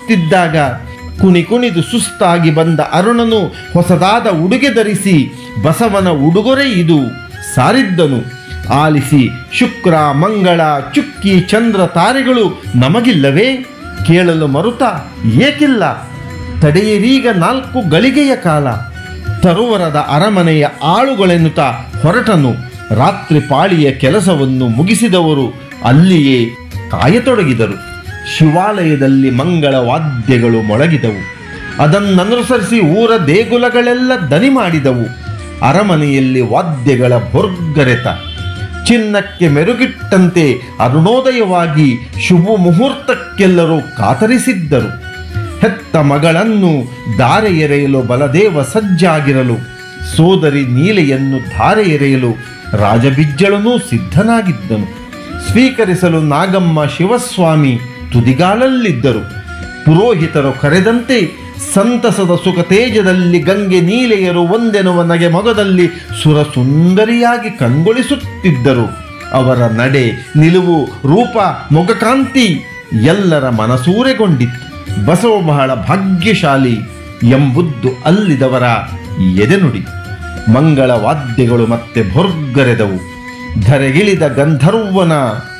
ನಡೆಸುತ್ತಿದ್ದಾಗ ಕುಣಿ ಕುಣಿದು ಸುಸ್ತಾಗಿ ಬಂದ ಅರುಣನು ಹೊಸದಾದ ಉಡುಗೆ ಧರಿಸಿ ಬಸವನ ಉಡುಗೊರೆ ಇದು ಸಾರಿದ್ದನು ಆಲಿಸಿ ಶುಕ್ರ ಮಂಗಳ ಚುಕ್ಕಿ ಚಂದ್ರ ತಾರೆಗಳು ನಮಗಿಲ್ಲವೇ ಕೇಳಲು ಮರುತ ಏಕಿಲ್ಲ ತಡೆಯಿರೀಗ ನಾಲ್ಕು ಗಳಿಗೆಯ ಕಾಲ ತರುವರದ ಅರಮನೆಯ ಆಳುಗಳೆನ್ನುತ್ತಾ ಹೊರಟನು ರಾತ್ರಿ ಪಾಳಿಯ ಕೆಲಸವನ್ನು ಮುಗಿಸಿದವರು ಅಲ್ಲಿಯೇ ಕಾಯತೊಡಗಿದರು ಶಿವಾಲಯದಲ್ಲಿ ಮಂಗಳ ವಾದ್ಯಗಳು ಮೊಳಗಿದವು ಅದನ್ನನುಸರಿಸಿ ಊರ ದೇಗುಲಗಳೆಲ್ಲ ದನಿ ಮಾಡಿದವು ಅರಮನೆಯಲ್ಲಿ ವಾದ್ಯಗಳ ಭೊರ್ಗರೆತ ಚಿನ್ನಕ್ಕೆ ಮೆರುಗಿಟ್ಟಂತೆ ಅರುಣೋದಯವಾಗಿ ಶುಭ ಮುಹೂರ್ತಕ್ಕೆಲ್ಲರೂ ಕಾತರಿಸಿದ್ದರು ಹೆತ್ತ ಮಗಳನ್ನು ಧಾರೆ ಎರೆಯಲು ಬಲದೇವ ಸಜ್ಜಾಗಿರಲು ಸೋದರಿ ನೀಲೆಯನ್ನು ಧಾರೆ ಎರೆಯಲು ರಾಜಬಿಜ್ಜಳನೂ ಸಿದ್ಧನಾಗಿದ್ದನು ಸ್ವೀಕರಿಸಲು ನಾಗಮ್ಮ ಶಿವಸ್ವಾಮಿ ತುದಿಗಾಲಲ್ಲಿದ್ದರು ಪುರೋಹಿತರು ಕರೆದಂತೆ ಸಂತಸದ ಸುಖ ತೇಜದಲ್ಲಿ ಗಂಗೆ ನೀಲೆಯರು ಒಂದೆನುವ ನಗೆ ಮೊಗದಲ್ಲಿ ಸುರಸುಂದರಿಯಾಗಿ ಕಂಗೊಳಿಸುತ್ತಿದ್ದರು ಅವರ ನಡೆ ನಿಲುವು ರೂಪ ಮೊಗಕಾಂತಿ ಎಲ್ಲರ ಮನಸೂರೆಗೊಂಡಿತ್ತು ಬಸವ ಬಹಳ ಭಾಗ್ಯಶಾಲಿ ಎಂಬುದು ಅಲ್ಲಿದವರ ಎದೆನುಡಿ ಮಂಗಳ ವಾದ್ಯಗಳು ಮತ್ತೆ ಭೊರ್ಗರೆದವು ಧರೆಗಿಳಿದ ಗಂಧರ್ವನ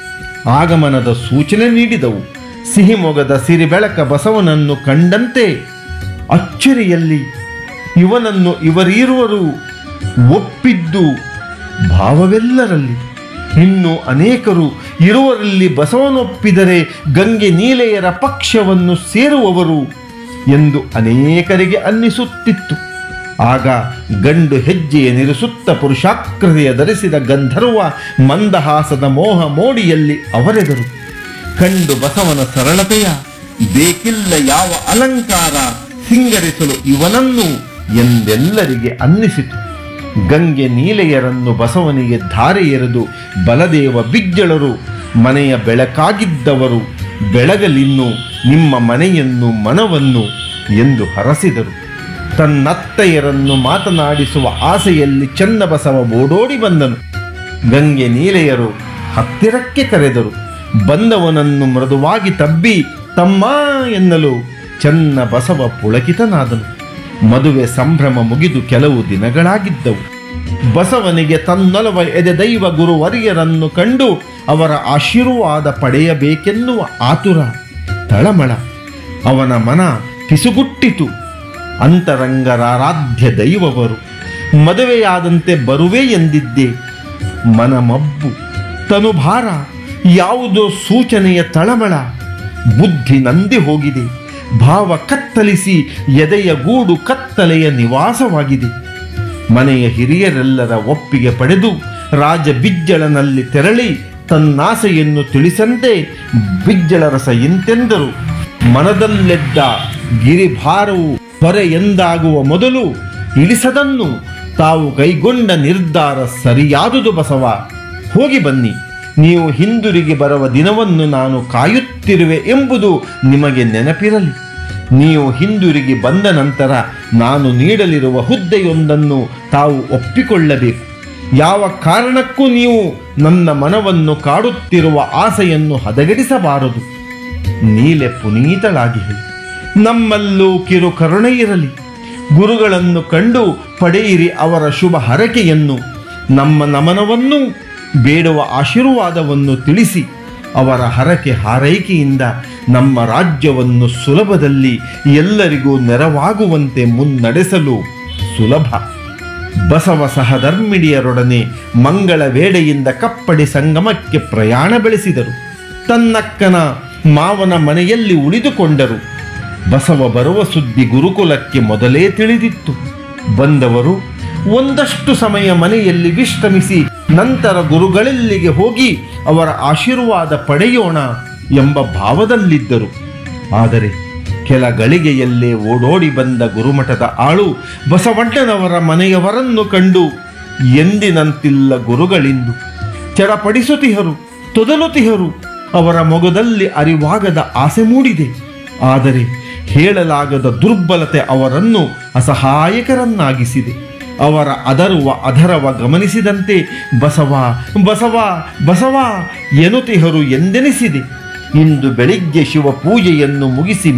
ಆಗಮನದ ಸೂಚನೆ ನೀಡಿದವು ಸಿಹಿಮೊಗದ ಸಿರಿಬೆಳಕ ಬಸವನನ್ನು ಕಂಡಂತೆ ಅಚ್ಚರಿಯಲ್ಲಿ ಇವನನ್ನು ಇವರೀರುವರು ಒಪ್ಪಿದ್ದು ಭಾವವೆಲ್ಲರಲ್ಲಿ ಇನ್ನು ಅನೇಕರು ಇರುವರಲ್ಲಿ ಬಸವನೊಪ್ಪಿದರೆ ಗಂಗೆ ನೀಲೆಯರ ಪಕ್ಷವನ್ನು ಸೇರುವವರು ಎಂದು ಅನೇಕರಿಗೆ ಅನ್ನಿಸುತ್ತಿತ್ತು ಆಗ ಗಂಡು ಹೆಜ್ಜೆಯ ನಿರಿಸುತ್ತ ಪುರುಷಾಕೃತಿಯ ಧರಿಸಿದ ಗಂಧರ್ವ ಮಂದಹಾಸದ ಮೋಹ ಮೋಡಿಯಲ್ಲಿ ಅವರೆದರು ಕಂಡು ಬಸವನ ಸರಳತೆಯ ಬೇಕಿಲ್ಲ ಯಾವ ಅಲಂಕಾರ ಸಿಂಗರಿಸಲು ಇವನನ್ನು ಎಂದೆಲ್ಲರಿಗೆ ಅನ್ನಿಸಿತು ಗಂಗೆ ನೀಲೆಯರನ್ನು ಬಸವನಿಗೆ ಧಾರೆ ಎರೆದು ಬಲದೇವ ಬಿಜ್ಜಳರು ಮನೆಯ ಬೆಳಕಾಗಿದ್ದವರು ಬೆಳಗಲಿನ್ನು ನಿಮ್ಮ ಮನೆಯನ್ನು ಮನವನ್ನು ಎಂದು ಹರಸಿದರು ತನ್ನತ್ತಯ್ಯರನ್ನು ಮಾತನಾಡಿಸುವ ಆಸೆಯಲ್ಲಿ ಚನ್ನಬಸವ ಓಡೋಡಿ ಬಂದನು ಗಂಗೆ ನೀಲೆಯರು ಹತ್ತಿರಕ್ಕೆ ಕರೆದರು ಬಂದವನನ್ನು ಮೃದುವಾಗಿ ತಬ್ಬಿ ತಮ್ಮ ಎನ್ನಲು ಚನ್ನ ಬಸವ ಪುಳಕಿತನಾದನು ಮದುವೆ ಸಂಭ್ರಮ ಮುಗಿದು ಕೆಲವು ದಿನಗಳಾಗಿದ್ದವು ಬಸವನಿಗೆ ತನ್ನೊಲವ ಎದೆ ದೈವ ಗುರುವರಿಯರನ್ನು ಕಂಡು ಅವರ ಆಶೀರ್ವಾದ ಪಡೆಯಬೇಕೆನ್ನುವ ಆತುರ ತಳಮಳ ಅವನ ಮನ ಪಿಸುಗುಟ್ಟಿತು ಅಂತರಂಗರಾರಾಧ್ಯ ದೈವವರು ಮದುವೆಯಾದಂತೆ ಬರುವೆ ಎಂದಿದ್ದೆ ಮನಮಬ್ಬು ತನುಭಾರ ಯಾವುದೋ ಸೂಚನೆಯ ತಳಮಳ ಬುದ್ಧಿ ನಂದಿ ಹೋಗಿದೆ ಭಾವ ಕತ್ತಲಿಸಿ ಎದೆಯ ಗೂಡು ಕತ್ತಲೆಯ ನಿವಾಸವಾಗಿದೆ ಮನೆಯ ಹಿರಿಯರೆಲ್ಲರ ಒಪ್ಪಿಗೆ ಪಡೆದು ರಾಜ ಬಿಜ್ಜಳನಲ್ಲಿ ತೆರಳಿ ತನ್ನಾಸೆಯನ್ನು ತಿಳಿಸಂತೆ ಬಿಜ್ಜಳರಸ ಎಂತೆಂದರು ಮನದಲ್ಲೆದ್ದ ಗಿರಿಭಾರವು ಹೊರೆ ಎಂದಾಗುವ ಮೊದಲು ಇಳಿಸದನ್ನು ತಾವು ಕೈಗೊಂಡ ನಿರ್ಧಾರ ಸರಿಯಾದುದು ಬಸವ ಹೋಗಿ ಬನ್ನಿ ನೀವು ಹಿಂದಿರುಗಿ ಬರುವ ದಿನವನ್ನು ನಾನು ಕಾಯುತ್ತಿರುವೆ ಎಂಬುದು ನಿಮಗೆ ನೆನಪಿರಲಿ ನೀವು ಹಿಂದಿರುಗಿ ಬಂದ ನಂತರ ನಾನು ನೀಡಲಿರುವ ಹುದ್ದೆಯೊಂದನ್ನು ತಾವು ಒಪ್ಪಿಕೊಳ್ಳಬೇಕು ಯಾವ ಕಾರಣಕ್ಕೂ ನೀವು ನನ್ನ ಮನವನ್ನು ಕಾಡುತ್ತಿರುವ ಆಸೆಯನ್ನು ಹದಗೆಡಿಸಬಾರದು ನೀಲೆ ಪುನೀತಳಾಗಿ ಹೇಳಿ ನಮ್ಮಲ್ಲೂ ಕಿರು ಕರುಣೆ ಇರಲಿ ಗುರುಗಳನ್ನು ಕಂಡು ಪಡೆಯಿರಿ ಅವರ ಶುಭ ಹರಕೆಯನ್ನು ನಮ್ಮ ನಮನವನ್ನು ಬೇಡುವ ಆಶೀರ್ವಾದವನ್ನು ತಿಳಿಸಿ ಅವರ ಹರಕೆ ಹಾರೈಕೆಯಿಂದ ನಮ್ಮ ರಾಜ್ಯವನ್ನು ಸುಲಭದಲ್ಲಿ ಎಲ್ಲರಿಗೂ ನೆರವಾಗುವಂತೆ ಮುನ್ನಡೆಸಲು ಸುಲಭ ಬಸವ ಸಹಧರ್ಮಿಣಿಯರೊಡನೆ ಮಂಗಳ ವೇಳೆಯಿಂದ ಕಪ್ಪಡಿ ಸಂಗಮಕ್ಕೆ ಪ್ರಯಾಣ ಬೆಳೆಸಿದರು ತನ್ನಕ್ಕನ ಮಾವನ ಮನೆಯಲ್ಲಿ ಉಳಿದುಕೊಂಡರು ಬಸವ ಬರುವ ಸುದ್ದಿ ಗುರುಕುಲಕ್ಕೆ ಮೊದಲೇ ತಿಳಿದಿತ್ತು ಬಂದವರು ಒಂದಷ್ಟು ಸಮಯ ಮನೆಯಲ್ಲಿ ವಿಶ್ರಮಿಸಿ ನಂತರ ಗುರುಗಳೆಲ್ಲಿಗೆ ಹೋಗಿ ಅವರ ಆಶೀರ್ವಾದ ಪಡೆಯೋಣ ಎಂಬ ಭಾವದಲ್ಲಿದ್ದರು ಆದರೆ ಕೆಲ ಗಳಿಗೆಯಲ್ಲೇ ಓಡೋಡಿ ಬಂದ ಗುರುಮಠದ ಆಳು ಬಸವಣ್ಣನವರ ಮನೆಯವರನ್ನು ಕಂಡು ಎಂದಿನಂತಿಲ್ಲ ಗುರುಗಳಿಂದು ಚಡಪಡಿಸುತ್ತಿಹರು ತೊದಲುತಿಹರು ಅವರ ಮೊಗದಲ್ಲಿ ಅರಿವಾಗದ ಆಸೆ ಮೂಡಿದೆ ಆದರೆ ಹೇಳಲಾಗದ ದುರ್ಬಲತೆ ಅವರನ್ನು ಅಸಹಾಯಕರನ್ನಾಗಿಸಿದೆ ಅವರ ಅದರುವ ಅದರವ ಗಮನಿಸಿದಂತೆ ಬಸವ ಬಸವ ಬಸವ ಎನ್ನುತಿಹರು ಎಂದೆನಿಸಿದೆ ಇಂದು ಬೆಳಿಗ್ಗೆ ಶಿವ ಪೂಜೆಯನ್ನು ಮುಗಿಸಿ